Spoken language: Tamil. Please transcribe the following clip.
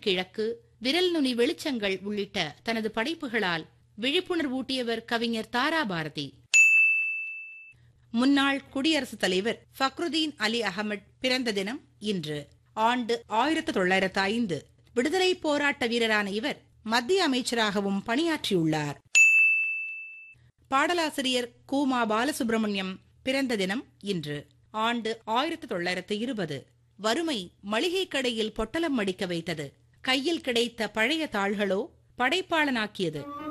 வானில் கிழக்கு விரல் நுனி வெளிச்சங்கள் உள்ளிட்ட தனது படைப்புகளால் விழிப்புணர்வூட்டியவர் கவிஞர் தாரா பாரதி முன்னாள் குடியரசுத் தலைவர் ஃபக்ருதீன் அலி அகமட் பிறந்த தினம் இன்று ஆண்டு ஆயிரத்து தொள்ளாயிரத்து ஐந்து விடுதலை போராட்ட வீரரான இவர் மத்திய அமைச்சராகவும் பணியாற்றியுள்ளார் பாடலாசிரியர் கூமா பாலசுப்ரமணியம் பிறந்த தினம் இன்று ஆண்டு ஆயிரத்து தொள்ளாயிரத்து இருபது வறுமை மளிகை கடையில் பொட்டலம் மடிக்க வைத்தது கையில் கிடைத்த பழைய தாள்களோ படைப்பாளனாக்கியது